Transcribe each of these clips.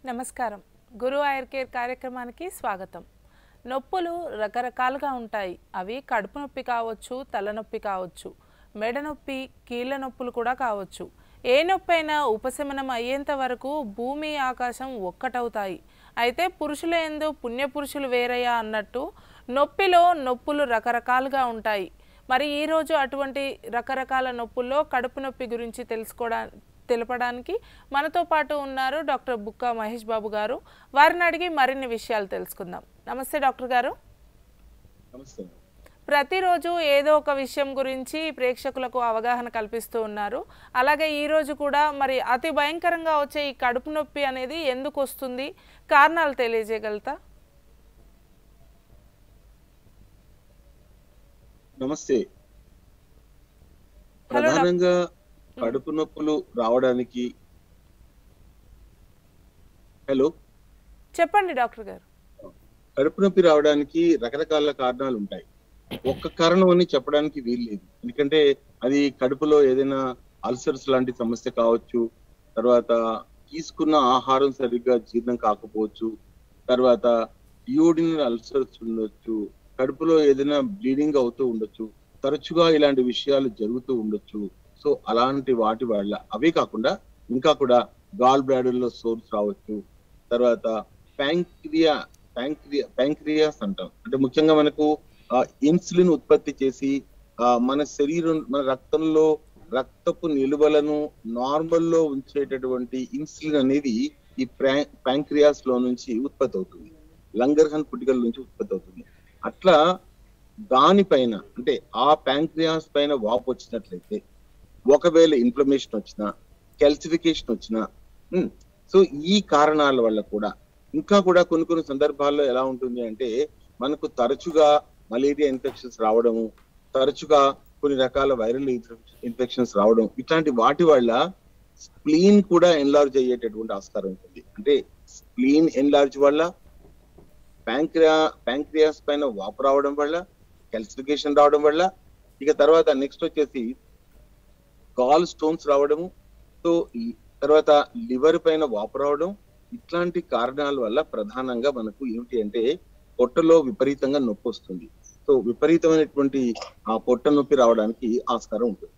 నమస్కారం గురు ఐర్ కేర్ కార్యక్రమానికి స్వాగతం నొప్పులు రకరకాలుగా ఉంటాయి అవి కడుపు నొప్పి కావచ్చు తలనొప్పి కావచ్చు మెడ నొప్పి కీళ్ళ నొప్పులు కూడా కావచ్చు ఏ నొప్పి అయినా ఉపశమనం అయ్యేంత వరకు భూమి ఆకాశం ఒక్కటవుతాయి అయితే పురుషుల ఎందు పుణ్యపురుషులు వేరయ్యా అన్నట్టు నొప్పిలో నొప్పులు రకరకాలుగా ఉంటాయి మరి ఈరోజు అటువంటి రకరకాల నొప్పుల్లో కడుపు నొప్పి గురించి తెలుసుకోవడా తెలపడానికి మనతో పాటు ఉన్నారు డాక్టర్ బుక్క మహేష్ బాబు గారు వారిని అడిగి మరిన్ని విషయాలు తెలుసుకుందాం నమస్తే డాక్టర్ గారు నమస్తే ప్రతిరోజు ఏదో ఒక విషయం గురించి ప్రేక్షకులకు అవగాహన కల్పిస్తూ ఉన్నారు అలాగే ఈరోజు కూడా మరి అతి భయంకరంగా వచ్చే ఈ కడుపు నొప్పి అనేది ఎందుకు వస్తుంది కారణాలు తెలియజేయగలుగుతా నమస్తే హలో డాక్- ప్రధానంగా కడుపు నొప్పులు రావడానికి హలో చెప్పండి డాక్టర్ గారు కడుపు నొప్పి రావడానికి రకరకాల కారణాలు ఉంటాయి ఒక్క కారణం అని చెప్పడానికి వీల్లేదు ఎందుకంటే అది కడుపులో ఏదైనా అల్సర్స్ లాంటి సమస్య కావచ్చు తర్వాత తీసుకున్న ఆహారం సరిగ్గా జీర్ణం కాకపోవచ్చు తర్వాత యూడినల్ అల్సర్స్ ఉండొచ్చు కడుపులో ఏదైనా బ్లీడింగ్ అవుతూ ఉండొచ్చు తరచుగా ఇలాంటి విషయాలు జరుగుతూ ఉండొచ్చు సో అలాంటి వాటి వల్ల అవే కాకుండా ఇంకా కూడా గాల్ బ్లాడర్ లో సోర్స్ రావచ్చు తర్వాత ప్యాంక్రియా ప్యాంక్రియా ప్యాంక్రియాస్ అంటాం అంటే ముఖ్యంగా మనకు ఇన్సులిన్ ఉత్పత్తి చేసి ఆ, మన శరీరం మన రక్తంలో రక్తపు నిలువలను నార్మల్ లో ఉంచేటటువంటి ఇన్సులిన్ అనేది ఈ ప్యాంక్రియాస్ లో నుంచి ఉత్పత్తి అవుతుంది లంగర్హన్ పుటికల నుంచి ఉత్పత్తి అవుతుంది అట్లా దానిపైన అంటే ఆ ప్యాంక్రియాస్ పైన వాపు వచ్చినట్లయితే ఒకవేళ ఇన్ఫ్లమేషన్ వచ్చినా కెల్సిఫికేషన్ వచ్చినా ఉమ్, సో ఈ కారణాల వల్ల కూడా ఇంకా కూడా కొన్ని కొన్ని సందర్భాల్లో ఎలా ఉంటుంది అంటే మనకు తరచుగా మలేరియా ఇన్ఫెక్షన్స్ రావడము తరచుగా కొన్ని రకాల వైరల్ ఇన్ఫెక్షన్స్ రావడం ఇట్లాంటి వాటి వల్ల స్ప్లీన్ కూడా ఎన్లార్జ్ అయ్యేటటువంటి ఆస్కారం ఉంటుంది అంటే స్ప్లీన్ ఎన్లార్జ్ వల్ల ప్యాంక్రియా ప్యాంక్రియాస్ పైన వాపు రావడం వల్ల కెల్సిఫికేషన్ రావడం వల్ల ఇక తర్వాత నెక్స్ట్ వచ్చేసి గాల్ స్టోన్స్ రావడము సో ఈ తర్వాత లివర్ పైన వాపు రావడం ఇట్లాంటి కారణాల వల్ల ప్రధానంగా మనకు ఏమిటి అంటే పొట్టలో విపరీతంగా నొప్పి వస్తుంది సో విపరీతమైనటువంటి ఆ పొట్ట నొప్పి రావడానికి ఆస్కారం ఉంటుంది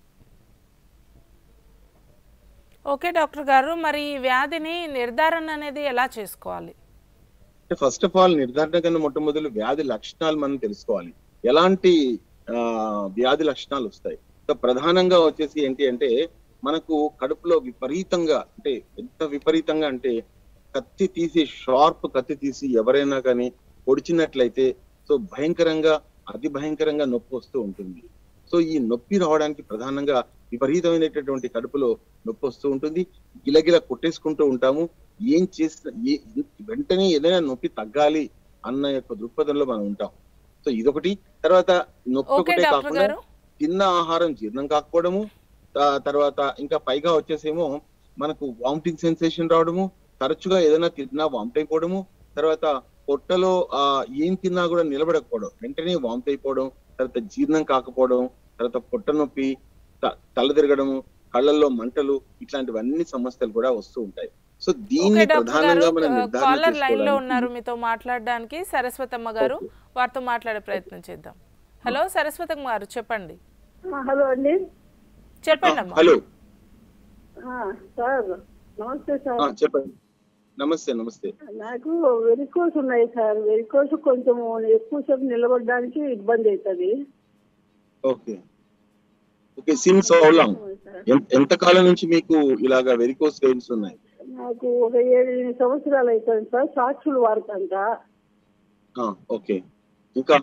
ఓకే డాక్టర్ గారు మరి ఈ వ్యాధిని నిర్ధారణ అనేది ఎలా చేసుకోవాలి అంటే ఫస్ట్ ఆఫ్ ఆల్ నిర్ధారణ కన్నా మొట్టమొదలు వ్యాధి లక్షణాలు మనం తెలుసుకోవాలి ఎలాంటి ఆ, వ్యాధి లక్షణాలు వస్తాయి సో ప్రధానంగా వచ్చేసి ఏంటి అంటే మనకు కడుపులో విపరీతంగా అంటే ఎంత విపరీతంగా అంటే కత్తి తీసి షార్ప్ కత్తి తీసి ఎవరైనా కానీ పొడిచినట్లయితే సో భయంకరంగా అతి భయంకరంగా నొప్పి వస్తూ ఉంటుంది సో ఈ నొప్పి రావడానికి ప్రధానంగా విపరీతమైనటువంటి కడుపులో నొప్పి వస్తూ ఉంటుంది గిలగిల కొట్టేసుకుంటూ ఉంటాము ఏం చేసిన ఏ- వెంటనే ఏదైనా నొప్పి తగ్గాలి అన్న యొక్క దృక్పథంలో మనం ఉంటాం సో ఇదొకటి తర్వాత నొప్పి ఓకే ఒకటే డాక్టర్ కాకుండా గారు తిన్న ఆహారం జీర్ణం కాకపోవడము ఆ తర్వాత ఇంకా పైగా వచ్చేసేమో మనకు వామిటింగ్ సెన్సేషన్ రావడము తరచుగా ఏదైనా తిన్నా వామిట్ అయిపోవడము తర్వాత పొట్టలో ఆ ఏం తిన్నా కూడా నిలబడకపోవడం వెంటనే వామిట్ అయిపోవడం తర్వాత జీర్ణం కాకపోవడం తర్వాత పొట్ట నొప్పి త- తల తిరగడము కళ్ళల్లో మంటలు ఇట్లాంటివన్నీ సమస్యలు కూడా వస్తూ ఉంటాయి సో ఓకే దీన్ని డాక్టర్ ప్రధానంగా మనం గారు నిర్ధారణ కాలర్ లైన్ లో చేసుకోవడానికి- ఉన్నారు మీతో మాట్లాడడానికి సరస్వతమ్మ గారు ఓకే. వారితో మాట్లాడే ప్రయత్నం చేద్దాం హలో సరస్వతమ్మ గారు చెప్పండి ఆ, హలో అండి చెప్పండి అమ్మా హలో ఆ, సార్ నమస్తే ఆ, సార్ చెప్పండి నమస్తే నమస్తే నాకు వెరికోస్ ఉన్నాయి సార్ వెరికోస్ కొంచెం ఎక్కువసేపు నిలబడడానికి ఇబ్బంది అవుతుంది ఓకే ఓకే సిన్స్ లాంగ్ ఎన్- ఎంత కాలం నుంచి మీకు ఇలాగా వెరికోస్ వెయిన్స్ ఉన్నాయి నాకు ఒక ఏడు ఎనిమిది సంవత్సరాలు అవుతుంది సార్ సాక్షులు వాడకంట ఆ, ఓకే ఇంకా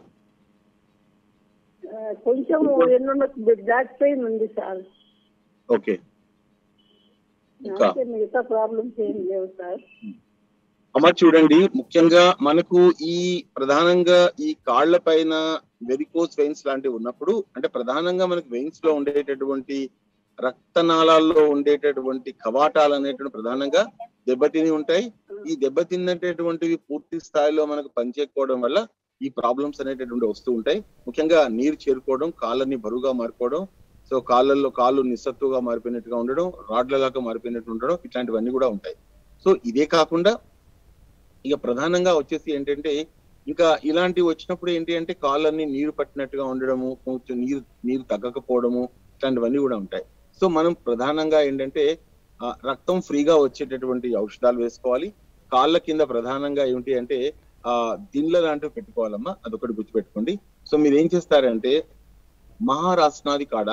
ఆ, కొంచెం ఎన్నున్న బ్యాక్ పెయిన్ ఉంది సార్ ఓకే ఇంకా నాకే మిగతా ప్రాబ్లమ్స్ ఏం లేవు సార్ అమ్మ చూడండి ముఖ్యంగా మనకు ఈ ప్రధానంగా ఈ కాళ్ళ పైన వెరికోస్ వెయిన్స్ లాంటివి ఉన్నప్పుడు అంటే ప్రధానంగా మనకు వెయిన్స్ లో ఉండేటటువంటి రక్తనాళాల్లో ఉండేటటువంటి కవాటాలు అనేటువంటి ప్రధానంగా దెబ్బతిని ఉంటాయి ఈ దెబ్బతిన్నటువంటివి పూర్తి స్థాయిలో మనకు పనిచేయకపోవడం వల్ల ఈ ప్రాబ్లమ్స్ అనేటటువంటి వస్తూ ఉంటాయి ముఖ్యంగా నీరు చేరుకోవడం కాళ్ళని బరువుగా మారిపోవడం సో కాళ్ళల్లో కాళ్ళు నిస్సత్తుగా మారిపోయినట్టుగా ఉండడం రాడ్లలాగా మారిపోయినట్టు ఉండడం ఇట్లాంటివన్నీ కూడా ఉంటాయి సో ఇదే కాకుండా ఇక ప్రధానంగా వచ్చేసి ఏంటంటే ఇంకా ఇలాంటివి వచ్చినప్పుడు ఏంటి అంటే కాళ్ళన్నీ నీరు పట్టినట్టుగా ఉండడము కొంచెం నీరు నీరు తగ్గకపోవడము ఇట్లాంటివన్నీ కూడా ఉంటాయి సో మనం ప్రధానంగా ఏంటంటే ఆ, రక్తం ఫ్రీగా వచ్చేటటువంటి ఔషధాలు వేసుకోవాలి కాళ్ళ కింద ప్రధానంగా ఏంటి అంటే ఆ దిండ్ల లాంటివి పెట్టుకోవాలమ్మా అదొకటి గుర్తుపెట్టుకోండి సో మీరు ఏం చేస్తారంటే మహారాష్ట్రాది కాడ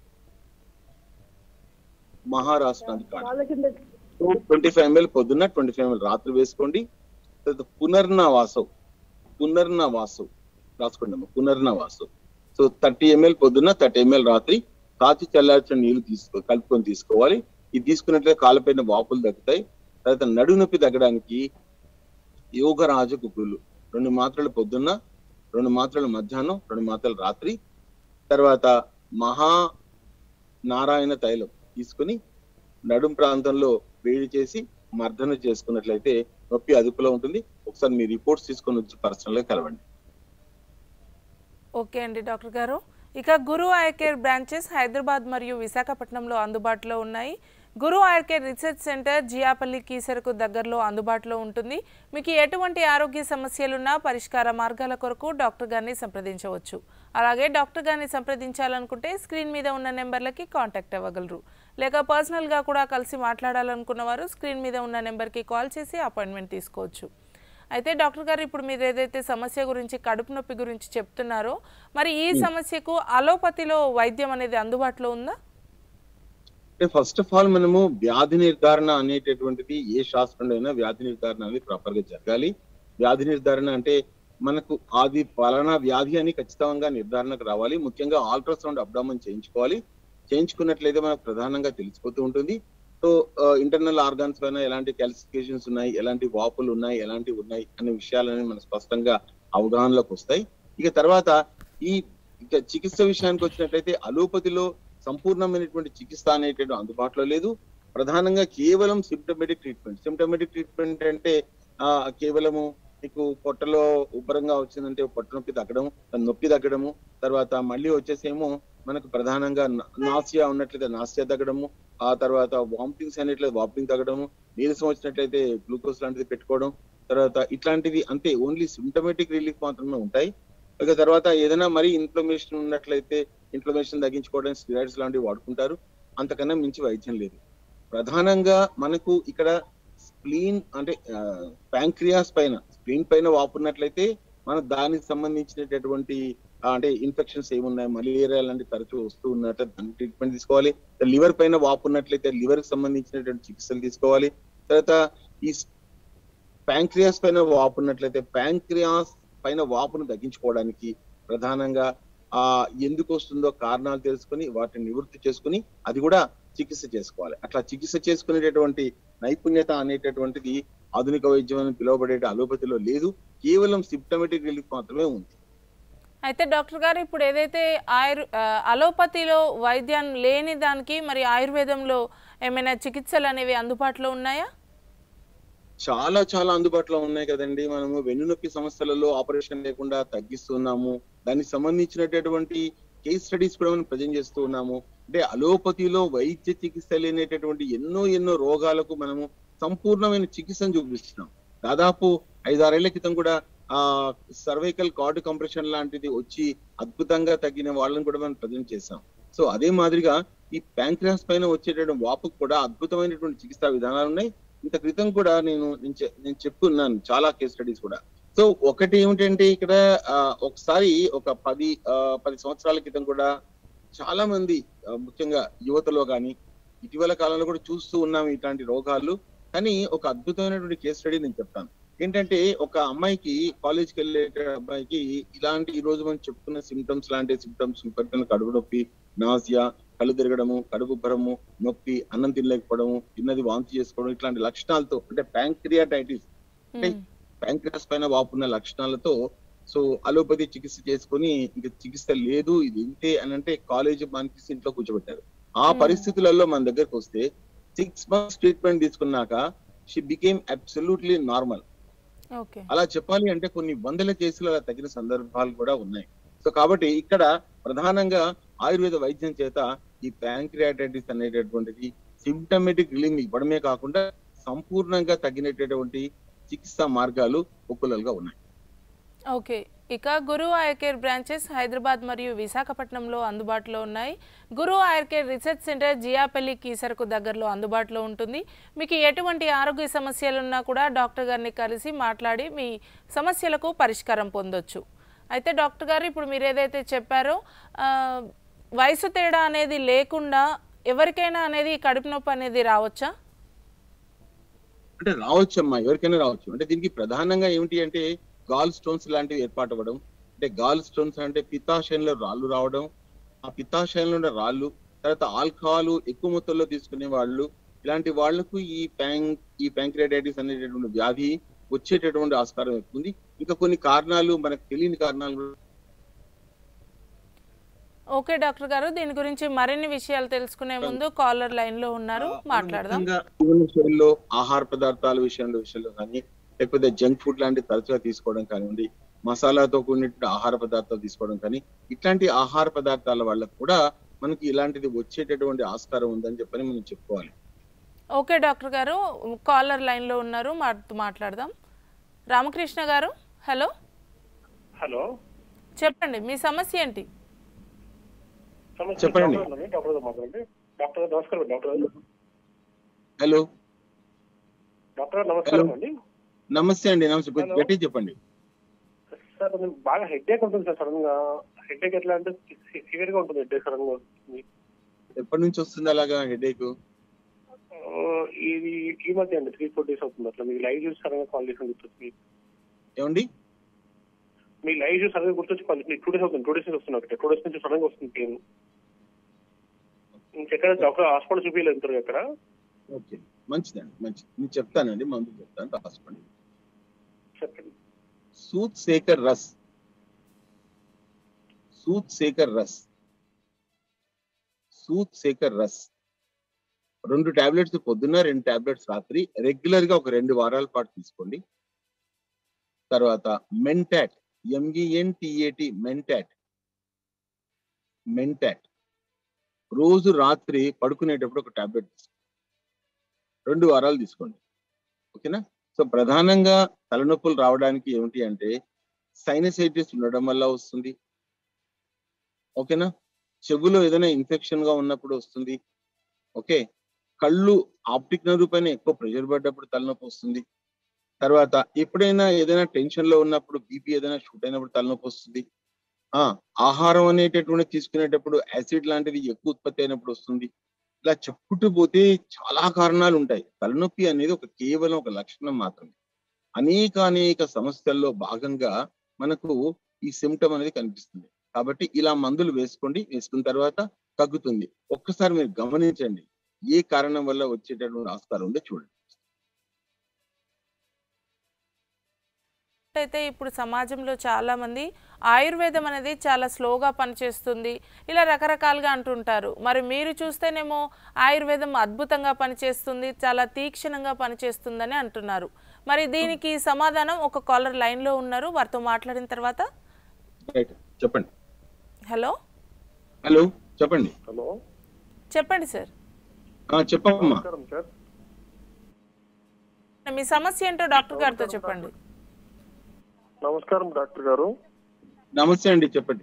మహారాష్ట్రాది కాడ వాళ్ళ కింద ట్వంటీ ఫైవ్ ఎంఎల్ పొద్దున్న ట్వంటీ ఫైవ్ ఎంఎల్ రాత్రి వేసుకోండి తర్వాత పునర్నవాసం పునర్నవాసం రాసుకోండి అమ్మా పునర్నవాసం సో థర్టీ ఎంఎల్ పొద్దున్న థర్టీ ఎంఎల్ రాత్రి కాచి చల్లార్చిన నీళ్లు తీసుకో కలుపుకొని తీసుకోవాలి ఇది తీసుకున్నట్లయితే కాళ్ళపైన వాపులు తగ్గుతాయి తర్వాత నడు నొప్పి తగ్గడానికి యోగరాజ గుగ్గులు రెండు మాత్రలు పొద్దున్న రెండు మాత్రలు మధ్యాహ్నం రెండు మాత్రలు రాత్రి తర్వాత మహా నారాయణ తైలం తీసుకుని నడుం ప్రాంతంలో వేడి చేసి మర్దన చేసుకున్నట్లయితే నొప్పి అదుపులో ఉంటుంది ఒకసారి మీ రిపోర్ట్స్ తీసుకొని వచ్చి పర్సనల్ గా కలవండి ఓకే అండి డాక్టర్ గారు ఇక గురు ఐ కేర్ బ్రాంచెస్ హైదరాబాద్ మరియు విశాఖపట్నంలో అందుబాటులో ఉన్నాయి గురు ఐ కేర్ రీసెర్చ్ సెంటర్ జియాపల్లి కీసరకు దగ్గరలో అందుబాటులో ఉంటుంది మీకు ఎటువంటి ఆరోగ్య సమస్యలున్నా పరిష్కార మార్గాల కొరకు డాక్టర్ గారిని సంప్రదించవచ్చు అలాగే డాక్టర్ గారిని సంప్రదించాలనుకుంటే స్క్రీన్ మీద ఉన్న నెంబర్లకి కాంటాక్ట్ అవ్వగలరు లేక పర్సనల్గా కూడా కలిసి మాట్లాడాలనుకున్న వారు స్క్రీన్ మీద ఉన్న నెంబర్కి కాల్ చేసి అపాయింట్మెంట్ తీసుకోవచ్చు అయితే డాక్టర్ గారు ఇప్పుడు మీరు ఏదైతే సమస్య గురించి కడుపు నొప్పి గురించి చెప్తున్నారో మరి ఈ సమస్యకు అలోపతిలో వైద్యం అనేది అందుబాటులో ఉందా అంటే ఫస్ట్ ఆఫ్ ఆల్ మనము వ్యాధి నిర్ధారణ అనేటటువంటిది ఏ శాస్త్రంలో అయినా వ్యాధి నిర్ధారణ అనేది ప్రాపర్ గా జరగాలి వ్యాధి నిర్ధారణ అంటే మనకు అది పలానా వ్యాధి అని ఖచ్చితంగా నిర్ధారణకు రావాలి ముఖ్యంగా అల్ట్రాసౌండ్ అబ్డామన్ చేయించుకోవాలి చేయించుకున్నట్లయితే మనకు ప్రధానంగా తెలిసిపోతూ ఉంటుంది సో ఇంటర్నల్ ఆర్గాన్స్ పైన ఎలాంటి క్యాల్సిఫికేషన్స్ ఉన్నాయి ఎలాంటి వాపులు ఉన్నాయి ఎలాంటివి ఉన్నాయి అనే విషయాలని మనం స్పష్టంగా అవగాహనలోకి వస్తాయి ఇక తర్వాత ఈ ఇక చికిత్స విషయానికి వచ్చినట్లయితే అలోపతిలో సంపూర్ణమైనటువంటి చికిత్స అనేటువంటి అందుబాటులో లేదు ప్రధానంగా కేవలం సిమ్టమెటిక్ ట్రీట్మెంట్ సిమ్టమెటిక్ ట్రీట్మెంట్ అంటే ఆ కేవలము మీకు పొట్టలో ఉబ్బరంగా వచ్చిందంటే పొట్ట నొప్పి తగ్గడం నొప్పి తగ్గడము తర్వాత మళ్ళీ వచ్చేసేమో మనకు ప్రధానంగా నాసియా ఉన్నట్లయితే నాసియా తగ్గడము ఆ తర్వాత వామిటింగ్స్ అనేట్లయితే వామిటింగ్ తగ్గడము నీరసం వచ్చినట్లయితే గ్లూకోజ్ లాంటిది పెట్టుకోవడం తర్వాత ఇట్లాంటివి అంతే ఓన్లీ సిమ్టమేటిక్ రిలీఫ్ మాత్రమే ఉంటాయి ఇక తర్వాత ఏదైనా మరీ ఇన్ఫ్లమేషన్ ఉన్నట్లయితే ఇన్ఫ్లమేషన్ తగ్గించుకోవడానికి స్టిరాయిడ్స్ లాంటివి వాడుకుంటారు అంతకన్నా మించి వైద్యం లేదు ప్రధానంగా మనకు ఇక్కడ స్ప్లీన్ అంటే ప్యాంక్రియాస్ పైన స్ప్లీన్ పైన వాపున్నట్లయితే మన దానికి సంబంధించినటువంటి ఆ, అంటే ఇన్ఫెక్షన్స్ ఏమున్నాయి మలేరియా లాంటి తరచూ వస్తూ ఉన్నట్టు దాని ట్రీట్మెంట్ తీసుకోవాలి లివర్ పైన వాపు ఉన్నట్లయితే లివర్ కి సంబంధించినటువంటి చికిత్సలు తీసుకోవాలి తర్వాత ఈ ప్యాంక్రియాస్ పైన వాపు ఉన్నట్లయితే ప్యాంక్రియాస్ పైన వాపును తగ్గించుకోవడానికి ప్రధానంగా ఆ ఎందుకు వస్తుందో కారణాలు తెలుసుకుని వాటిని నివృత్తి చేసుకుని అది కూడా చికిత్స చేసుకోవాలి అట్లా చికిత్స చేసుకునేటటువంటి నైపుణ్యత అనేటటువంటిది ఆధునిక వైద్యం అని పిలువబడే అలోపతిలో లేదు కేవలం సిప్టమేటిక్ రిలీఫ్ మాత్రమే ఉంది అయితే డాక్టర్ గారు ఇప్పుడు ఏదైతే ఆయుర్ ఆ, అలోపతిలో వైద్యం లేని దానికి మరి ఆయుర్వేదంలో ఏమైనా చికిత్సలు అనేవి అందుబాటులో ఉన్నాయా చాలా చాలా అందుబాటులో ఉన్నాయి కదండి మనము వెన్నునొప్పి సమస్యలలో ఆపరేషన్ లేకుండా తగ్గిస్తున్నాము దానికి సంబంధించినటువంటి కేస్ స్టడీస్ కూడా మనం ప్రజెంట్ చేస్తూ ఉన్నాము అంటే అలోపతిలో వైద్య చికిత్స లేనటువంటి ఎన్నో ఎన్నో రోగాలకు మనము సంపూర్ణమైన చికిత్సను చూపిస్తున్నాం దాదాపు ఐదారేళ్ల క్రితం కూడా ఆ సర్వైకల్ కార్డు కంప్రెషన్ లాంటిది వచ్చి అద్భుతంగా తగ్గిన వాళ్ళని కూడా మనం ప్రజెంట్ చేసాం సో అదే మాదిరిగా ఈ ప్యాంక్రియాస్ పైన వచ్చేటటువంటి వాపుకు కూడా అద్భుతమైనటువంటి చికిత్సా విధానాలు ఉన్నాయి ఇంత క్రితం కూడా నేను నేను చె- నేను చెప్పుకున్నాను చాలా కేస్ స్టడీస్ కూడా సో ఒకటి ఏమిటంటే ఇక్కడ ఆ, ఒకసారి ఒక పది ఆ, పది సంవత్సరాల క్రితం కూడా చాలా మంది ఆ, ముఖ్యంగా యువతలో కానీ ఇటీవల కాలంలో కూడా చూస్తూ ఉన్నాం ఇట్లాంటి రోగాలు కానీ ఒక అద్భుతమైనటువంటి కేస్ స్టడీ నేను చెప్తాను ఏంటంటే ఒక అమ్మాయికి కాలేజ్కి వెళ్ళే అబ్బాయికి ఇలాంటి ఈ రోజు మనం చెప్పుకున్న సిమ్టమ్స్ లాంటి సిమ్టమ్స్ విపరీతమైన కడుపు నొప్పి నాసియా కళ్ళు తిరగడము కడుపు భరము నొప్పి అన్నం తినలేకపోవడము తిన్నది వాంతి చేసుకోవడం ఇట్లాంటి లక్షణాలతో అంటే ప్యాంక్రియాటైటిస్ అంటే మ్మ్. ప్యాంక్రియాస్ పైన వాపున్న లక్షణాలతో సో అలోపతి చికిత్స చేసుకొని ఇంక చికిత్స లేదు ఇది ఇంతే అని అంటే కాలేజ్ మనకి ఇంట్లో కూర్చోబెట్టారు ఆ Hmm. పరిస్థితులలో మన దగ్గరకు వస్తే సిక్స్ మంత్స్ ట్రీట్మెంట్ తీసుకున్నాక she became absolutely normal okay అలా చెప్పాలి అంటే కొన్ని వందల కేసులు అలా తగిన సందర్భాలు కూడా ఉన్నాయి సో కాబట్టి ఇక్కడ ప్రధానంగా ఆయుర్వేద వైద్యం చేత ఈ ప్యాంక్రియాటైటిస్ అనేటటువంటిది సిమ్టమేటిక్ రిలీఫ్ ఇవ్వడమే కాకుండా సంపూర్ణంగా తగ్గినటువంటి చికిత్సా మార్గాలు ఒక్కులలుగా ఉన్నాయి ఓకే ఇక గురు ఐర్ కేర్ బ్రాంచెస్ హైదరాబాద్ మరియు విశాఖపట్నంలో అందుబాటులో ఉన్నాయి Guru Ayur care research centre Jiyapalli కీసరకు దగ్గరలో అందుబాటులో ఉంటుంది మీకు ఎటువంటి ఆరోగ్య సమస్యలున్నా కూడా డాక్టర్ గారిని కలిసి మాట్లాడి మీ సమస్యలకు పరిష్కారం పొందొచ్చు అయితే డాక్టర్ గారు ఇప్పుడు మీరు ఏదైతే చెప్పారో ఆ, వయసు తేడా అనేది లేకుండా ఎవరికైనా అనేది ఈ కడుపు నొప్పి అనేది రావచ్చా అంటే రావచ్చమ్మా ఎవరికైనా రావచ్చు అంటే దీనికి ప్రధానంగా ఏమిటి అంటే గాల్ స్టోన్స్ లాంటివి ఏర్పాటు అవ్వడం అంటే గాల్ స్టోన్స్ అంటే పిత్తాశయంలో రాళ్ళు రావడం ఆ పిత్తాశయంలో ఉన్న రాళ్ళు తర్వాత ఆల్కహాల్ ఎక్కువ మొత్తంలో తీసుకునే వాళ్ళు ఇలాంటి వాళ్లకు ఈ ప్యాంక్ ఈ ప్యాంక్రియాటైటిస్ అనేటటువంటి వ్యాధి వచ్చేటటువంటి ఆస్కారం ఎక్కువ ఉంది ఇంకా కొన్ని కారణాలు మనకు తెలియని కారణాలు కూడా ఓకే డాక్టర్ గారు దీని గురించి మరిన్ని విషయాలు తెలుసుకునే ముందు కాలర్ లైన్ లో ఉన్నారు మాట్లాడదాం ముఖ్యంగా జీవన శైలిలో ఆహార పదార్థాల విషయంలో విషయంలో కానీ లేకపోతే జంక్ ఫుడ్ లాంటి తరచుగా తీసుకోవడం కానివ్వండి మసాలాతో కూడినటువంటి ఆహార పదార్థాలు తీసుకోవడం కానీ ఇట్లాంటి ఆహార పదార్థాల వల్ల కూడా మనకి ఇలాంటిది వచ్చేటటువంటి ఆస్కారం ఉందని చెప్పని మనం చెప్పుకోవాలి ఓకే డాక్టర్ గారు కాలర్ లైన్ లో ఉన్నారు మాతో మాట్లాడదాం రామకృష్ణ గారు హలో హలో చెప్పండి మీ సమస్య ఏంటి సమస్య చెప్పండి. డాక్టర్ ఉన్నారండి? డాక్టర్ గారు మాట్లాడండి డాక్టర్ గారు నమస్కారం డాక్టర్ గారు హలో డాక్టర్ గారు నమస్కారం Hello. అండి నమస్తే అండి నమస్తే కొంచెం Hello. గట్టిగా చెప్పండి సార్ కొంచెం బాగా హెడ్ఏక్ ఉంటుంది సార్ సడన్ గా హెడ్ఏక్ ఎట్లా అంటే సివియర్ గా ఉంటుంది హెడ్ఏక్ సడన్ గా వస్తుంది ఎప్పటి నుంచి వస్తుంది అలాగా హెడేక్ ఆ, ఇది ఈ మధ్య అండి త్రీ ఫోర్ డేస్ అవుతుంది అట్లా మీకు లైవ్ చూసి సడన్ గా కాల్ చేసిన గుర్తొచ్చి ఏమండి మీ లైవ్ చూసి సడన్ గా గుర్తొచ్చి కాల్ చేసి టూ డేస్ అవుతుంది టూ డేస్ నుంచి వస్తుంది ఒకటి టూ డేస్ నుంచి సడన్ గా వస్తుంది పెయిన్ ఇంకెక్కడ డాక్టర్ హాస్పిటల్ చూపించలేదు ఇంతవరకు ఎక్కడ ఓకే మంచిదండి మంచిది నేను చెప్తానండి మందు చెప్తాను రాసుకోండి చెప్పండి Sutshekhar Ras Sutshekhar Ras Sutshekhar Ras రెండు టాబ్లెట్స్ పొద్దున్న రెండు టాబ్లెట్స్ రాత్రి రెగ్యులర్ గా ఒక రెండు వారాల పాటు తీసుకోండి తర్వాత మెంటాట్ ఎంఈఎన్టీఏటి మెంటాట్ మెంటాట్ రోజు రాత్రి పడుకునేటప్పుడు ఒక టాబ్లెట్ తీసుకోండి రెండు వారాలు తీసుకోండి ఓకేనా సో ప్రధానంగా తలనొప్పులు రావడానికి ఏమిటి అంటే సైనసైటిస్ ఉండడం వల్ల వస్తుంది ఓకేనా చెవులో ఏదైనా ఇన్ఫెక్షన్ గా ఉన్నప్పుడు వస్తుంది ఓకే కళ్ళు ఆప్టిక్ నర్వ్ పైన ఎక్కువ ప్రెషర్ పడ్డప్పుడు తలనొప్పి వస్తుంది తర్వాత ఎప్పుడైనా ఏదైనా టెన్షన్ లో ఉన్నప్పుడు బీపీ ఏదైనా షూట్ అయినప్పుడు తలనొప్పి వస్తుంది ఆ ఆహారం అనేటటువంటి తీసుకునేటప్పుడు యాసిడ్ లాంటిది ఎక్కువ ఉత్పత్తి అయినప్పుడు వస్తుంది ఇలా చెప్పుకుంటూ పోతే చాలా కారణాలు ఉంటాయి తలనొప్పి అనేది ఒక కేవలం ఒక లక్షణం మాత్రమే అనేక అనేక సమస్యల్లో భాగంగా మనకు ఈ సిమ్టమ్ అనేది కనిపిస్తుంది కాబట్టి ఇలా మందులు వేసుకోండి వేసుకున్న తర్వాత తగ్గుతుంది ఒక్కసారి మీరు గమనించండి ఏ కారణం వల్ల వచ్చేటటువంటి ఆస్కారం ఉందో చూడండి అయితే ఇప్పుడు సమాజంలో చాలా మంది ఆయుర్వేదం అనేది చాలా స్లోగా పనిచేస్తుంది ఇలా రకరకాలుగా అంటుంటారు మరి మీరు చూస్తేనేమో ఆయుర్వేదం అద్భుతంగా పనిచేస్తుంది చాలా తీక్షణంగా పనిచేస్తుందని అంటున్నారు మరి దీనికి సమాధానం ఒక కాలర్ లైన్లో ఉన్నారు వారితో మాట్లాడిన తర్వాత రైట్ చెప్పండి హలో హలో చెప్పండి హలో చెప్పండి సార్ ఆ, చెప్పమ్మా నమస్కారం సార్ మీ సమస్య ఏంటో డాక్టర్ గారితో చెప్పండి నమస్కారం డాక్టర్ గారు నమస్తే అండి చెప్పండి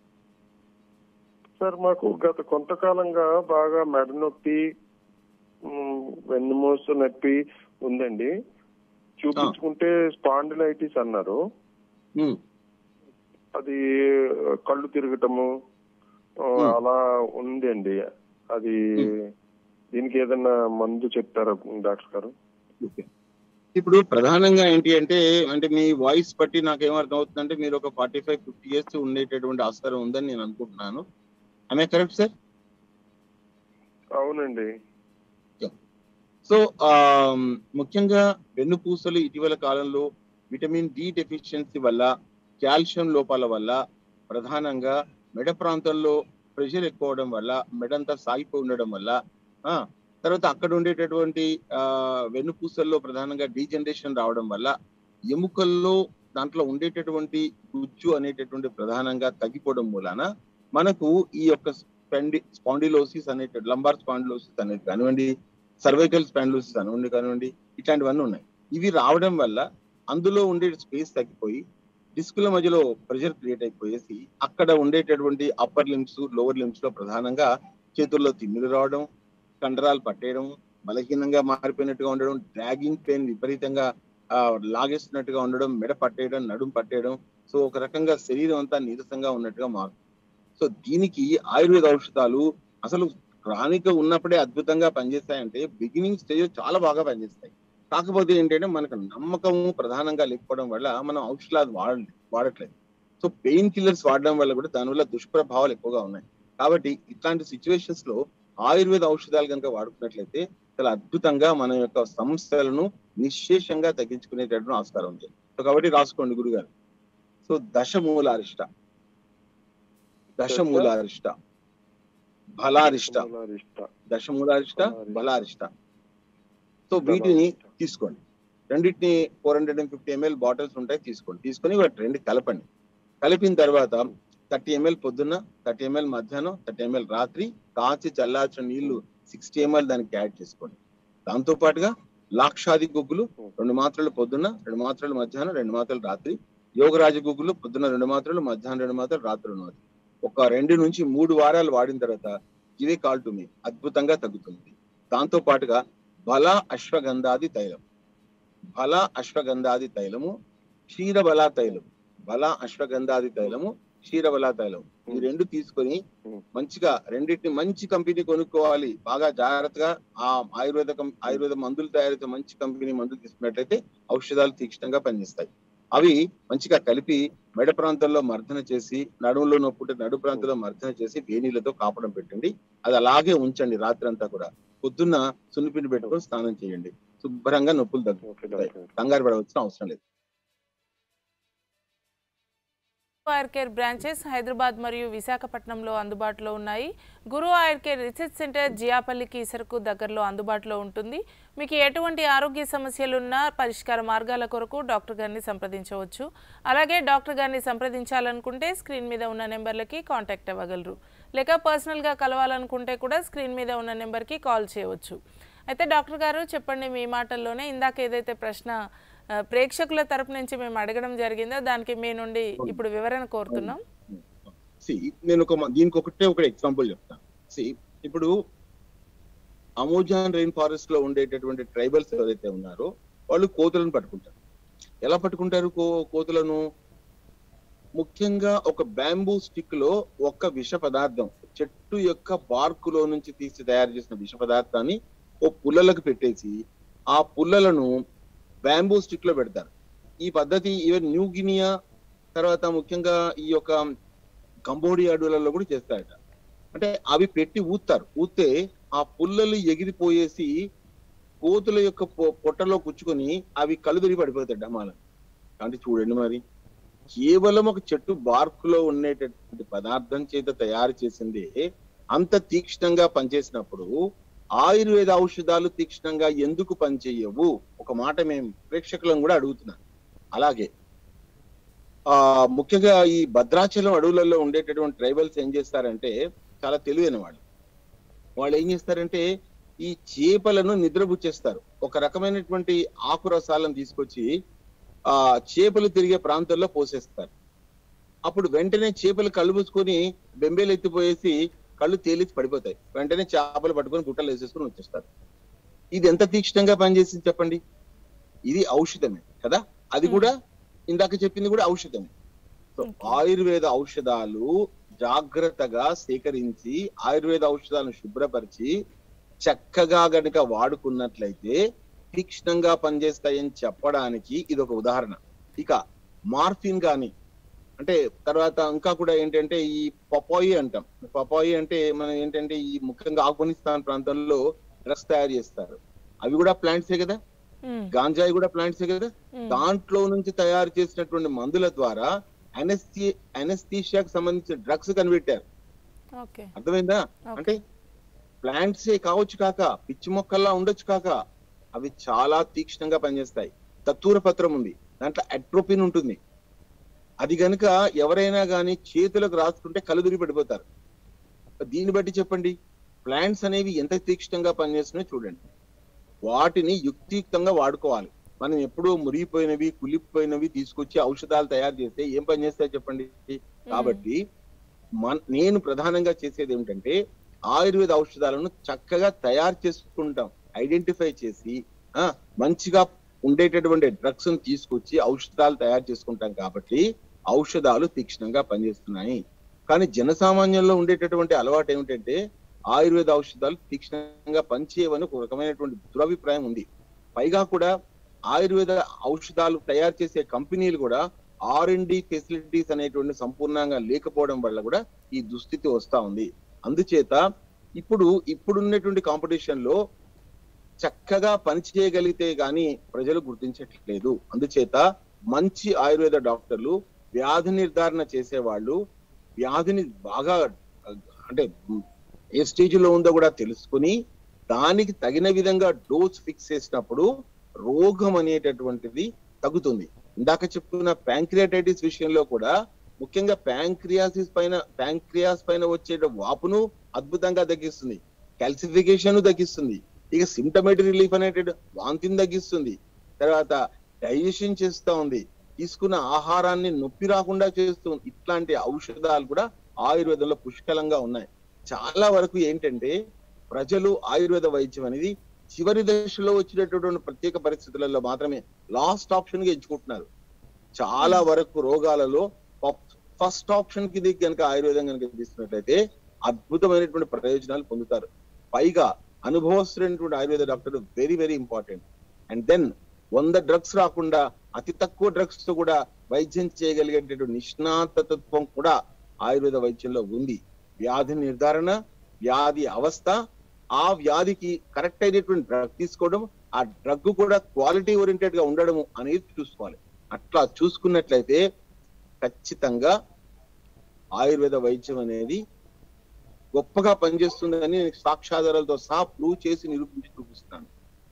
సార్ మాకు గత కొంతకాలంగా బాగా మెడ నొప్పి మ్, వెన్నుమూస నొప్పి ఉందండి చూపించుకుంటే స్పాండిలైటిస్ అన్నారు ఉమ్, అది కళ్ళు తిరగటము ఆ, Hmm. అలా ఉందండి అది దీనికి ఏదైనా మందు చెప్తారా డాక్టర్ గారు ఓకే. ఇప్పుడు ప్రధానంగా ఏంటి అంటే అంటే మీ వాయిస్ బట్టి నాకు ఏమర్థం అవుతుందంటే మీరు ఒక ఫార్టీ ఫైవ్ ఫిఫ్టీ ఇయర్స్ ఉండేటటువంటి ఆస్కారం ఉందని నేను అనుకుంటున్నాను ఆమె కరెక్ట్ సార్ అవునండి సో ఆ, ముఖ్యంగా వెన్నుపూసలు ఇటీవల కాలంలో విటమిన్ డి డెఫిషియన్సీ వల్ల కాల్షియం లోపాల వల్ల ప్రధానంగా మెడ ప్రాంతంలో ప్రెషర్ ఎక్కువ అవడం వల్ల మెడంతా సాగిపోయి ఉండడం వల్ల ఆ తర్వాత అక్కడ ఉండేటటువంటి ఆ వెన్నుపూసల్లో ప్రధానంగా డీజనరేషన్ రావడం వల్ల ఎముకల్లో దాంట్లో ఉండేటటువంటి గుజ్జు అనేటటువంటి ప్రధానంగా తగ్గిపోవడం మూలాన మనకు ఈ యొక్క స్పెండి స్పాండిలోసిస్ అనేట లంబార్ స్పాండిలోసిస్ అనేది కానివ్వండి సర్వైకల్ స్పాండ్లోసిస్ అనివ్వండి కానివ్వండి ఇట్లాంటివన్నీ ఉన్నాయి ఇవి రావడం వల్ల అందులో ఉండే స్పేస్ తగ్గిపోయి డిస్కుల మధ్యలో ప్రెషర్ క్రియేట్ అయిపోయేసి అక్కడ ఉండేటటువంటి అప్పర్ లిమ్స్ లోవర్ లిమ్స్ లో ప్రధానంగా చేతుల్లో తిమ్మిడి రావడం కండరాలు పట్టేయడం బలహీనంగా మారిపోయినట్టుగా ఉండడం డ్రాగింగ్ పెయిన్ విపరీతంగా ఆ, లాగేస్తున్నట్టుగా ఉండడం మెడ పట్టేయడం నడుం పట్టేయడం సో ఒక రకంగా శరీరం అంతా నీరసంగా ఉన్నట్టుగా మారుతుంది సో దీనికి ఆయుర్వేద ఔషధాలు అసలు క్రానిక్ ఉన్నప్పుడే అద్భుతంగా పనిచేస్తాయంటే బిగినింగ్ స్టేజ్ చాలా బాగా పనిచేస్తాయి కాకపోతే ఏంటంటే మనకు నమ్మకం ప్రధానంగా లేకపోవడం వల్ల మనం ఔషధాలు వాడ వాడట్లేదు సో పెయిన్ కిల్లర్స్ వాడడం వల్ల కూడా దానివల్ల దుష్ప్రభావాలు ఎక్కువగా ఉన్నాయి కాబట్టి ఇట్లాంటి సిచ్యువేషన్స్ లో ఆయుర్వేద ఔషధాలు కనుక వాడుకున్నట్లయితే చాలా అద్భుతంగా మన యొక్క సమస్యలను నిశ్శేషంగా తగ్గించుకునేటటువంటి ఆస్కారం ఉంది సో కాబట్టి రాసుకోండి గురుగారు సో దశమూలారిష్ట దశమూలారిష్ట బలారిష్ట బలారిష్ట. దశమూలారిష్ట బలారిష్ట. బలారిష్ట సో వీటిని తీసుకోండి రెండింటిని four hundred and fifty ML bottles ఉంటాయి తీసుకోండి తీసుకొని వాటి రెండు కలపండి కలిపిన తర్వాత థర్టీ ఎంఎల్ పొద్దున్న థర్టీ ఎంఎల్ మధ్యాహ్నం థర్టీ ఎంఎల్ రాత్రి కాచి చల్లార్చిన నీళ్లు సిక్స్టీ ఎంఎల్ దానికి యాడ్ చేసుకోండి దాంతో పాటుగా లాక్షాది గుగ్గులు రెండు మాత్రలు పొద్దున్న రెండు మాత్రలు మధ్యాహ్నం రెండు మాత్రలు రాత్రి యోగరాజ గుగ్గులు పొద్దున్న రెండు మాత్రలు మధ్యాహ్నం రెండు మాత్రలు రాత్రి రెండు మాత్రలు ఒక రెండు నుంచి మూడు వారాలు వాడిన తర్వాత ఇదే కాల్ టు మీ అద్భుతంగా తగ్గుతుంది దాంతో పాటుగా బల అశ్వగంధాది తైలం బల అశ్వగంధాది తైలము క్షీరబల తైలం బల అశ్వగంధాది తైలము క్షీరబల తైలం ఈ రెండు తీసుకొని మంచిగా రెండింటిని మంచి కంపెనీ కొనుక్కోవాలి బాగా జాగ్రత్తగా ఆ ఆయుర్వేద కం- ఆయుర్వేద మందులు తయారైతే మంచి కంపెనీ మందులు తీసుకున్నట్లయితే ఔషధాలు తీక్షణంగా పనిచేస్తాయి అవి మంచిగా కలిపి మెడ ప్రాంతంలో మర్దన చేసి నడుములో నొప్పుంటే నడు ప్రాంతంలో మర్దన చేసి వేనీళ్ళతో కాపడం పెట్టండి అది అలాగే ఉంచండి రాత్రి అంతా కూడా పొద్దున్న సున్నిపిండి పెట్టుకొని స్నానం చేయండి శుభ్రంగా నొప్పులు ఓకే తగ్గుతాయి డాక్టర్ కంగారు పడవలసిన అవసరం లేదు ఆయుర్ కేర్ బ్రాంచెస్ హైదరాబాద్ మరియు విశాఖపట్నంలో అందుబాటులో ఉన్నాయి Guru Ayur care research centre Jiyapalli కీసరకు దగ్గరలో అందుబాటులో ఉంటుంది మీకు ఎటువంటి ఆరోగ్య సమస్యలున్నా పరిష్కార మార్గాల కొరకు డాక్టర్ గారిని సంప్రదించవచ్చు అలాగే డాక్టర్ గారిని సంప్రదించాలనుకుంటే స్క్రీన్ మీద ఉన్న నెంబర్లకి కాంటాక్ట్ అవ్వగలరు లేక పర్సనల్గా కలవాలనుకుంటే కూడా స్క్రీన్ మీద ఉన్న నెంబర్కి కాల్ చేయవచ్చు అయితే డాక్టర్ గారు చెప్పండి మీ మాటల్లోనే ఇందాక ఏదైతే ప్రశ్న ఆ, ప్రేక్షకుల తరపు నుంచి మేము అడగడం జరిగిందో దానికి మీ నుండి ఇప్పుడు వివరణ కోరుతున్నాం See, నేను ఒక మ- దీనికి ఒకటే ఒక ఎగ్జాంపుల్ చెప్తాను సి ఇప్పుడు అమోజాన్ రెయిన్ ఫారెస్ట్ లో ఉండేటటువంటి ట్రైబల్స్ ఎవరైతే ఉన్నారో వాళ్ళు కోతులను పట్టుకుంటారు ఎలా పట్టుకుంటారు కో కోతులను ముఖ్యంగా ఒక బ్యాంబూ స్టిక్ లో ఒక విష పదార్థం చెట్టు యొక్క బార్కులో నుంచి తీసి తయారు చేసిన విష పదార్థాన్ని ఓ పుల్లలకు పెట్టేసి ఆ పుల్లలను బ్యాంబూ స్టిక్ లో పెడతారు ఈ పద్ధతి ఈవెన్ న్యూ గినియా తర్వాత ముఖ్యంగా ఈ యొక్క కంబోడియా అడవులలో కూడా చేస్తారట అంటే అవి పెట్టి ఊస్తారు ఊతే ఆ పుల్లలు ఎగిరిపోయేసి కోతుల యొక్క పొ- పొట్టలో కుచ్చుకొని అవి కళ్ళు తిరిగి పడిపోతాయి డమాల అంటే చూడండి మరి కేవలం ఒక చెట్టు బార్కులో ఉండేటటువంటి పదార్థం చేత తయారు చేసింది అంత తీక్షణంగా పనిచేసినప్పుడు ఆయుర్వేద ఔషధాలు తీక్షణంగా ఎందుకు పనిచేయవు ఒక మాట మేము ప్రేక్షకులను కూడా అడుగుతున్నాను అలాగే ఆ ముఖ్యంగా ఈ భద్రాచలం అడవులలో ఉండేటటువంటి ట్రైబల్స్ ఏం చేస్తారంటే చాలా తెలివైన వాళ్ళు వాళ్ళు ఏం చేస్తారంటే ఈ చేపలను నిద్రపుచ్చేస్తారు ఒక రకమైనటువంటి ఆకు రసాలను తీసుకొచ్చి ఆ చేపలు తిరిగే ప్రాంతాల్లో పోసేస్తారు అప్పుడు వెంటనే చేపలు కళ్ళు మూసుకొని బెంబేలు ఎత్తిపోయేసి కళ్ళు తేలిచి పడిపోతాయి వెంటనే చేపలు పట్టుకొని గుట్టలు వేసేసుకొని వచ్చేస్తారు ఇది ఎంత తీక్షణంగా పనిచేసింది చెప్పండి ఇది ఔషధమే కదా అది కూడా ఇందాక చెప్పింది కూడా ఔషధమే సో Okay. ఆయుర్వేద ఔషధాలు జాగ్రత్తగా సేకరించి ఆయుర్వేద ఔషధాలను శుభ్రపరిచి చక్కగా గనుక వాడుకున్నట్లయితే తీక్షణంగా పనిచేస్తాయని చెప్పడానికి ఇది ఒక ఉదాహరణ ఇక మార్ఫిన్ కానీ అంటే తర్వాత ఇంకా కూడా ఏంటంటే ఈ పపాయి అంటాం పపాయి అంటే మనం ఏంటంటే ఈ ముఖ్యంగా ఆఫ్ఘనిస్తాన్ ప్రాంతంలో డ్రగ్స్ తయారు చేస్తారు అవి కూడా ప్లాంట్సే కదా ఉమ్, గాంజాయి కూడా ప్లాంట్సే కదా ఉమ్, దాంట్లో నుంచి తయారు చేసినటువంటి మందుల ద్వారా అనస్థి అనస్థీషియాకి సంబంధించిన డ్రగ్స్ కనిపెట్టారు ఓకే అర్థమైందా Okay. అంటే ప్లాంట్సే కావచ్చు కాక పిచ్చి మొక్కల్లా ఉండొచ్చు కాక అవి చాలా తీక్షణంగా పనిచేస్తాయి తత్తూర పత్రం ఉంది దాంట్లో అట్రోపిన్ ఉంటుంది అది గనుక ఎవరైనా గాని చేతులకు రాసుకుంటే కలుదురి పడిపోతారు దీన్ని బట్టి చెప్పండి ప్లాంట్స్ అనేవి ఎంత తీక్షణంగా పనిచేస్తున్నాయో చూడండి వాటిని యుక్తియుక్తంగా వాడుకోవాలి మనం ఎప్పుడూ మురిగిపోయినవి కులిపోయినవి తీసుకొచ్చి ఔషధాలు తయారు చేస్తే ఏం పని చేస్తాయి చెప్పండి కాబట్టి మన నేను ప్రధానంగా చేసేది ఏమిటంటే ఆయుర్వేద ఔషధాలను చక్కగా తయారు చేసుకుంటాం ఐడెంటిఫై చేసి ఆ మంచిగా ఉండేటటువంటి డ్రగ్స్ తీసుకొచ్చి ఔషధాలు తయారు చేసుకుంటాం కాబట్టి ఔషధాలు తీక్షణంగా పనిచేస్తున్నాయి కానీ జనసామాన్యంలో ఉండేటటువంటి అలవాటు ఏమిటంటే ఆయుర్వేద ఔషధాలు తీక్షణంగా పనిచేయవని ఒక రకమైనటువంటి దురభిప్రాయం ఉంది పైగా కూడా ఆయుర్వేద ఔషధాలు తయారు చేసే కంపెనీలు కూడా ఆర్ అండ్ డి ఫెసిలిటీస్ అనేటువంటి సంపూర్ణంగా లేకపోవడం వల్ల కూడా ఈ దుస్థితి వస్తా ఉంది అందుచేత ఇప్పుడు ఇప్పుడున్నటువంటి కాంపిటీషన్ లో చక్కగా పనిచేయగలిగితే గాని ప్రజలు గుర్తించట్లేదు అందుచేత మంచి ఆయుర్వేద డాక్టర్లు వ్యాధి నిర్ధారణ చేసేవాళ్ళు వ్యాధిని బాగా అంటే ఏ స్టేజ్ లో ఉందో కూడా తెలుసుకుని దానికి తగిన విధంగా డోస్ ఫిక్స్ చేసినప్పుడు రోగం అనేటటువంటిది తగ్గుతుంది ఇందాక చెప్పుకున్న ప్యాంక్రియాటైటిస్ విషయంలో కూడా ముఖ్యంగా ప్యాంక్రియాసిస్ పైన ప్యాంక్రియాస్ పైన వచ్చే వాపును అద్భుతంగా తగ్గిస్తుంది కాల్సిఫికేషన్ తగ్గిస్తుంది ఇక సిమ్టమేటిక్ రిలీఫ్ అనేటువంటి వాంతిని తగ్గిస్తుంది తర్వాత డైజెషన్ చేస్తూ ఉంది తీసుకున్న ఆహారాన్ని నొప్పి రాకుండా చేస్తుంది ఇట్లాంటి ఔషధాలు కూడా ఆయుర్వేదంలో పుష్కలంగా ఉన్నాయి చాలా వరకు ఏంటంటే ప్రజలు ఆయుర్వేద వైద్యం అనేది చివరి దశలో వచ్చినటువంటి ప్రత్యేక పరిస్థితులలో మాత్రమే లాస్ట్ ఆప్షన్ గా ఎంచుకుంటున్నారు చాలా వరకు రోగాలలో ఫస్ట్ ఆప్షన్ కి కనుక ఆయుర్వేదం కనుక తీసుకున్నట్లయితే అద్భుతమైనటువంటి ప్రయోజనాలు పొందుతారు పైగా అనుభవస్తున్నటువంటి Ayurveda doctor very very important and then వంద డ్రగ్స్ రాకుండా అతి తక్కువ డ్రగ్స్ తో కూడా వైద్యం చేయగలిగేటటువంటి నిష్ణాతత్వం కూడా ఆయుర్వేద వైద్యంలో ఉంది వ్యాధి నిర్ధారణ వ్యాధి అవస్థ ఆ వ్యాధికి కరెక్ట్ అయినటువంటి డ్రగ్ తీసుకోవడం ఆ డ్రగ్ కూడా క్వాలిటీ ఓరియంటెడ్ గా ఉండడము అనేది చూసుకోవాలి అట్లా చూసుకున్నట్లయితే ఖచ్చితంగా ఆయుర్వేద వైద్యం అనేది గొప్పగా పనిచేస్తుందని నేను సాక్ష్యాధారాలతో సహా ప్రూవ్ చేసి నిరూపించి చూపిస్తాను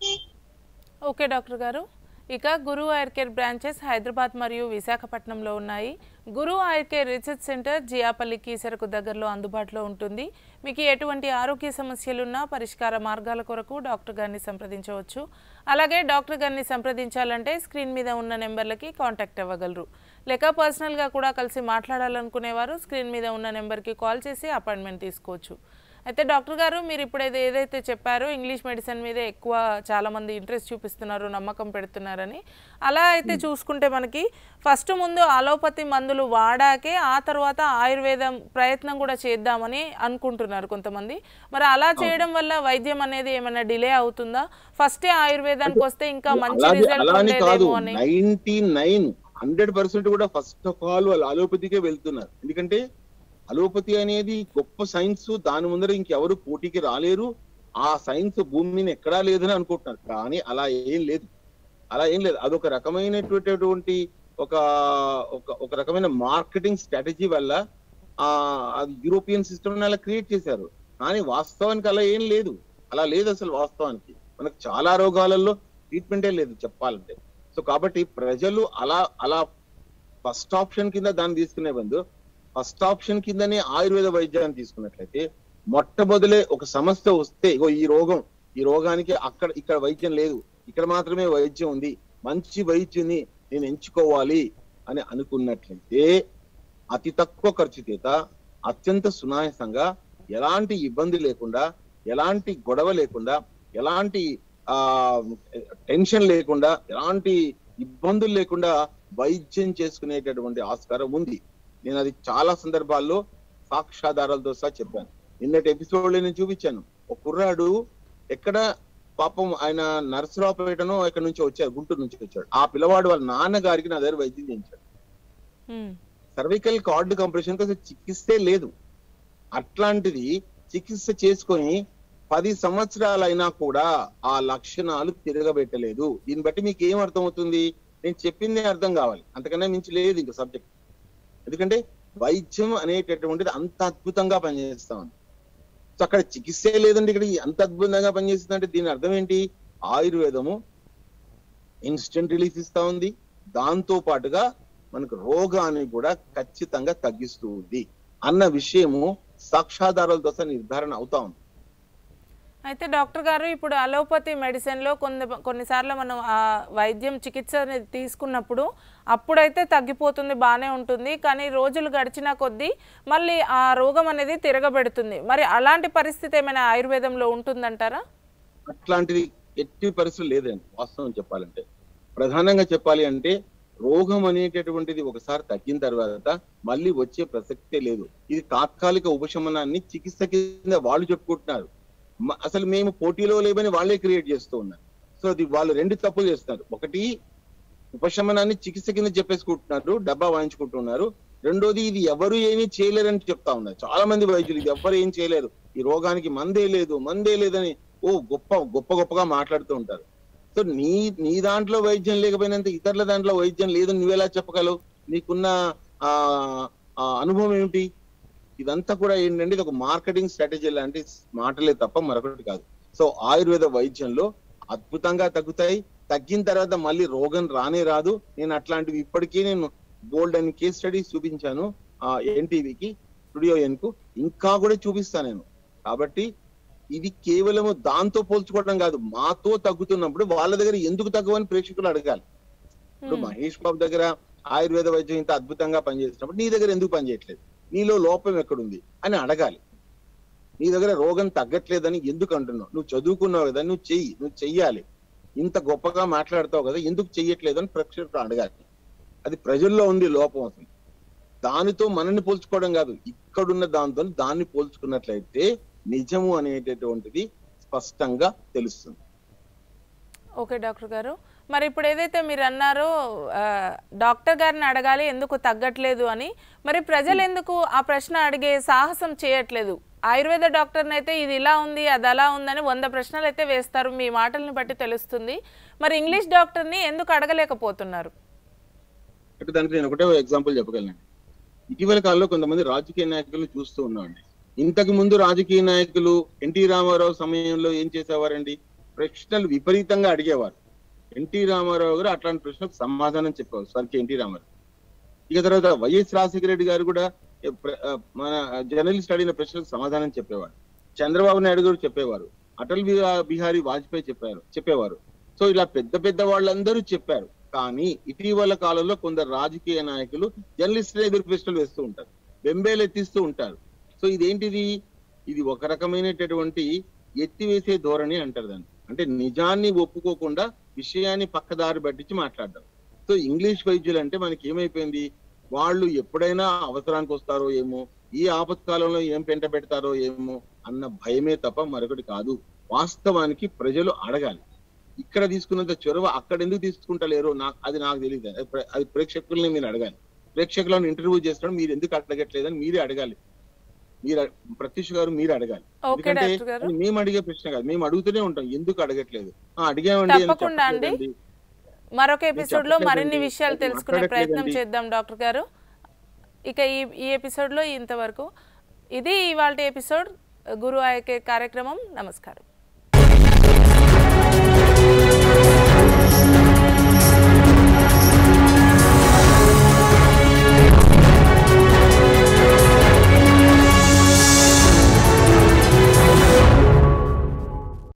ఓకే డాక్టర్ గారు ఇక గురు ఐర్ కేర్ బ్రాంచెస్ హైదరాబాద్ మరియు విశాఖపట్నంలో ఉన్నాయి Guru Ayur care research centre Jiyapalli కీసరకు దగ్గరలో అందుబాటులో ఉంటుంది మీకు ఎటువంటి ఆరోగ్య సమస్యలున్నా పరిష్కార మార్గాల కొరకు డాక్టర్ గారిని సంప్రదించవచ్చు అలాగే డాక్టర్ గారిని సంప్రదించాలంటే స్క్రీన్ మీద ఉన్న నెంబర్లకి కాంటాక్ట్ అవ్వగలరు లేక పర్సనల్గా కూడా కలిసి మాట్లాడాలనుకునేవారు స్క్రీన్ మీద ఉన్న నెంబర్కి కాల్ చేసి అపాయింట్మెంట్ తీసుకోవచ్చు అయితే డాక్టర్ గారు మీరు ఇప్పుడు ఏది- ఏదైతే చెప్పారో ఇంగ్లీష్ మెడిసిన్ మీద ఎక్కువ చాలా మంది ఇంట్రెస్ట్ చూపిస్తున్నారు నమ్మకం పెడుతున్నారని అలా అయితే చూసుకుంటే మనకి ఫస్ట్ ముందు అలోపతి మందులు వాడాకే ఆ తర్వాత ఆయుర్వేదం ప్రయత్నం కూడా చేద్దామని అనుకుంటున్నారు కొంతమంది మరి అలా చేయడం వల్ల వైద్యం అనేది ఏమైనా డిలే అవుతుందా ఫస్టే ఆయుర్వేదానికి వస్తే ఇంకా మంచి అలాగే రిజల్ట్ అలా అని కాదు ఉండేదేమో అని నైన్టీ నైన్ హండ్రెడ్ పర్సెంట్ కూడా ఫస్ట్ ఆఫ్ ఆల్ వాళ్ళు అలోపతికే వెళ్తున్నారు ఎందుకంటే అలోపతి అనేది గొప్ప సైన్స్ దాని ముందర ఇంకెవరు పోటీకి రాలేరు ఆ సైన్స్ భూమి మీద ఎక్కడా లేదని అనుకుంటున్నారు కానీ అలా ఏం లేదు అలా ఏం లేదు అదొక రకమైనటువంటి ఒక ఒక ఒక రకమైన మార్కెటింగ్ స్ట్రాటజీ వల్ల ఆ అది యూరోపియన్ సిస్టమ్ అలా క్రియేట్ చేశారు కానీ వాస్తవానికి అలా ఏం లేదు అలా లేదు అసలు వాస్తవానికి మనకు చాలా రోగాలలో ట్రీట్మెంటే లేదు చెప్పాలంటే సో కాబట్టి ప్రజలు అలా అలా ఫస్ట్ ఆప్షన్ కింద దాన్ని తీసుకునే బందు ఫస్ట్ ఆప్షన్ కిందనే ఆయుర్వేద వైద్యాన్ని తీసుకున్నట్లయితే మొట్టమొదలే ఒక సమస్య వస్తే ఇగో ఈ రోగం ఈ రోగానికి అక్కడ ఇక్కడ వైద్యం లేదు ఇక్కడ మాత్రమే వైద్యం ఉంది మంచి వైద్యుని నేను ఎంచుకోవాలి అని అనుకున్నట్లయితే అతి తక్కువ ఖర్చు చేత అత్యంత సునాయాసంగా ఎలాంటి ఇబ్బంది లేకుండా ఎలాంటి గొడవ లేకుండా ఎలాంటి ఆ టెన్షన్ లేకుండా ఎలాంటి ఇబ్బందులు లేకుండా వైద్యం చేసుకునేటటువంటి ఆస్కారం ఉంది నేను అది చాలా సందర్భాల్లో సాక్ష్యాధారాలతో సహా చెప్పాను నిన్నటి ఎపిసోడ్ లో నేను చూపించాను ఒక కుర్రాడు ఎక్కడ పాపం ఆయన నరసరావుపేటనో ఇక్కడ నుంచి వచ్చారు గుంటూరు నుంచి వచ్చాడు ఆ పిల్లవాడు వాళ్ళ నాన్నగారికి నా దగ్గర వైద్యం చేయించాడు ఉమ్, సర్వికల్ కార్డు కంప్రెషన్ అసలు చికిత్సే లేదు అట్లాంటిది చికిత్స చేసుకొని పది సంవత్సరాలైనా కూడా ఆ లక్షణాలు తిరగబెట్టలేదు దీన్ని బట్టి మీకు ఏం అర్థం అవుతుంది నేను చెప్పిందే అర్థం కావాలి అంతకన్నా మించి లేదు ఇంకా సబ్జెక్ట్ ఎందుకంటే వైద్యం అనేటటువంటిది అంత అద్భుతంగా పనిచేస్తా ఉంది సో అక్కడ చికిత్సే లేదండి ఇక్కడ అంత అద్భుతంగా పనిచేస్తుందంటే దీని అర్థం ఏంటి ఆయుర్వేదము ఇన్స్టెంట్ రిలీఫ్ ఇస్తా ఉంది దాంతో పాటుగా మనకు రోగాన్ని కూడా ఖచ్చితంగా తగ్గిస్తూ ఉంది అన్న విషయము సాక్షాధారాలతో సహా నిర్ధారణ అవుతా ఉంది అయితే డాక్టర్ గారు ఇప్పుడు అలోపతి మెడిసిన్లో కొన్ని కొన్నిసార్లు మనం ఆ వైద్యం చికిత్స అనేది తీసుకున్నప్పుడు అప్పుడైతే తగ్గిపోతుంది బాగానే ఉంటుంది కానీ రోజులు గడిచిన కొద్దీ మళ్ళీ ఆ రోగం అనేది తిరగబెడుతుంది మరి అలాంటి పరిస్థితి ఏమైనా ఆయుర్వేదంలో ఉంటుందంటారా అట్లాంటిది ఎట్టి పరిస్థితులు లేదండి వాస్తవం చెప్పాలంటే ప్రధానంగా చెప్పాలి అంటే రోగం అనేటటువంటిది ఒకసారి తగ్గిన తర్వాత మళ్ళీ వచ్చే ప్రసక్తే లేదు ఇది తాత్కాలిక ఉపశమనాన్ని చికిత్స కింద వాళ్ళు చెప్పుకుంటున్నారు మ- అసలు మేము పోటీలో లేవని వాళ్ళే క్రియేట్ చేస్తూ ఉన్నారు సో అది వాళ్ళు రెండు తప్పులు చేస్తున్నారు ఒకటి ఉపశమనాన్ని చికిత్స కింద చెప్పేసుకుంటున్నారు డబ్బా వాయించుకుంటున్నారు రెండోది ఇది ఎవరు ఏమీ చేయలేరని చెప్తా ఉన్నారు చాలా మంది వైద్యులు ఇది ఎవరు ఏం చేయలేరు ఈ రోగానికి మందే లేదు మందే లేదని ఓ గొప్ప గొప్ప గొప్పగా మాట్లాడుతూ ఉంటారు సో నీ నీ దాంట్లో వైద్యం లేకపోయినంత ఇతరుల దాంట్లో వైద్యం లేదని నువ్వెలా చెప్పగలవు నీకున్న ఆ ఆ అనుభవం ఏమిటి ఇదంతా కూడా ఏంటంటే ఇది ఒక మార్కెటింగ్ స్ట్రాటజీ లాంటి మాటలే తప్ప మరొకటి కాదు సో ఆయుర్వేద వైద్యంలో అద్భుతంగా తగ్గుతాయి తగ్గిన తర్వాత మళ్ళీ రోగం రానే రాదు నేను అట్లాంటివి ఇప్పటికీ నేను గోల్డ్ అని కేస్ స్టడీస్ చూపించాను ఆ ఎన్టీవీకి స్టూడియో ఎన్ కు ఇంకా కూడా చూపిస్తాను నేను కాబట్టి ఇది కేవలము దాంతో పోల్చుకోవడం కాదు మాతో తగ్గుతున్నప్పుడు వాళ్ళ దగ్గర ఎందుకు తగ్గవని ప్రేక్షకులు అడగాలి ఇప్పుడు Hmm. మహేష్ బాబు దగ్గర ఆయుర్వేద వైద్యం ఇంత అద్భుతంగా పనిచేసినప్పుడు నీ దగ్గర ఎందుకు పనిచేయట్లేదు నీలో లోపం ఎక్కడుంది అని అడగాలి నీ దగ్గర రోగం తగ్గట్లేదని ఎందుకు అంటున్నావు నువ్వు చదువుకున్నావు కదా నువ్వు చెయ్యి నువ్వు చెయ్యాలి ఇంత గొప్పగా మాట్లాడతావు కదా ఎందుకు చెయ్యట్లేదు అని ప్రేక్షకులు అడగాలి అది ప్రజల్లో ఉంది లోపం అసలు దానితో మనల్ని పోల్చుకోవడం కాదు ఇక్కడున్న దాంతో దాన్ని పోల్చుకున్నట్లయితే నిజము అనేటటువంటిది స్పష్టంగా తెలుస్తుంది ఓకే డాక్టర్ గారు మరి ఇప్పుడు ఏదైతే మీరు అన్నారో ఆ, డాక్టర్ గారిని అడగాలి ఎందుకు తగ్గట్లేదు అని మరి ప్రజలు ఎందుకు ఆ ప్రశ్న అడిగే సాహసం చేయట్లేదు ఆయుర్వేద డాక్టర్ని అయితే ఇది ఇలా ఉంది అది అలా ఉందని వంద ప్రశ్నలు అయితే వేస్తారు మీ మాటల్ని బట్టి తెలుస్తుంది మరి ఇంగ్లీష్ డాక్టర్ని ఎందుకు అడగలేకపోతున్నారు అంటే దానికి నేను ఒకటే ఎగ్జాంపుల్ చెప్పగలను ఇటీవల కాలంలో కొంతమంది రాజకీయ నాయకులు చూస్తూ ఉన్నామండి ఇంతకు ముందు రాజకీయ నాయకులు ఎన్టీ రామారావు సమయంలో ఏం చేసేవారండి ప్రశ్నలు విపరీతంగా అడిగేవారు ఎన్టీ రామారావు గారు అట్లాంటి ప్రశ్నలకు సమాధానం చెప్పేవారు స్వర్గీయ ఎన్టీ రామారావు ఇక తర్వాత వైఎస్ రాజశేఖర రెడ్డి గారు కూడా ఏ, ప్ర- ఆ, మన జర్నలిస్ట్ అడిగిన ప్రశ్నలకు సమాధానం చెప్పేవారు చంద్రబాబు నాయుడు గారు చెప్పేవారు అటల్ బిహా- బిహారీ వాజ్పేయి చెప్పారు చెప్పేవారు సో ఇలా పెద్ద పెద్ద వాళ్ళందరూ చెప్పారు కానీ ఇటీవల కాలంలో కొందరు రాజకీయ నాయకులు జర్నలిస్టులు ఎదురు ప్రశ్నలు వేస్తూ ఉంటారు బెంబేలు ఎత్తిస్తూ ఉంటారు సో ఇదేంటిది ఇది ఒక రకమైనటువంటి ఎత్తివేసే ధోరణి అంటారు దాన్ని అంటే నిజాన్ని ఒప్పుకోకుండా విషయాన్ని పక్కదారి పట్టించి మాట్లాడడం సో ఇంగ్లీష్ వైద్యులు అంటే మనకి ఏమైపోయింది వాళ్ళు ఎప్పుడైనా అవసరానికి వస్తారో ఏమో ఈ ఆపత్కాలంలో ఏం పెంట పెడతారో ఏమో అన్న భయమే తప్ప మరొకటి కాదు వాస్తవానికి ప్రజలు అడగాలి ఇక్కడ తీసుకున్నంత చొరవ అక్కడ ఎందుకు తీసుకుంటలేరు నాకు అది నాకు తెలియదు అది ప్రే- అది ప్రేక్షకుల్ని మీరు అడగాలి ప్రేక్షకులను ఇంటర్వ్యూ చేస్తున్నాడు మీరు ఎందుకు అడగట్లేదని మీరే అడగాలి మీరు అడ- ప్రత్యూష్ గారు మీరు అడగాలి ఓకే ఎందుకంటే డాక్టర్ గారు అది మేము అడిగే ప్రశ్న కాదు మేము అడుగుతూనే ఉంటాం ఎందుకు అడగట్లేదు ఆ, అడిగామండి అని తప్పకుండా అండి. చెప్పట్లేదండి. మరొక ఎపిసోడ్ లో చెప్పట్లేదండి. మరిన్ని విషయాలు అది తెలుసుకునే ప్రయత్నం మాట్లాడట్లేదండి. చేద్దాం డాక్టర్ గారు ఇక ఈ ఈ ఎపిసోడ్ లో ఇంతవరకు ఇది ఇవాళ ఎపిసోడ్ గురు ఆయకే కార్యక్రమం నమస్కారం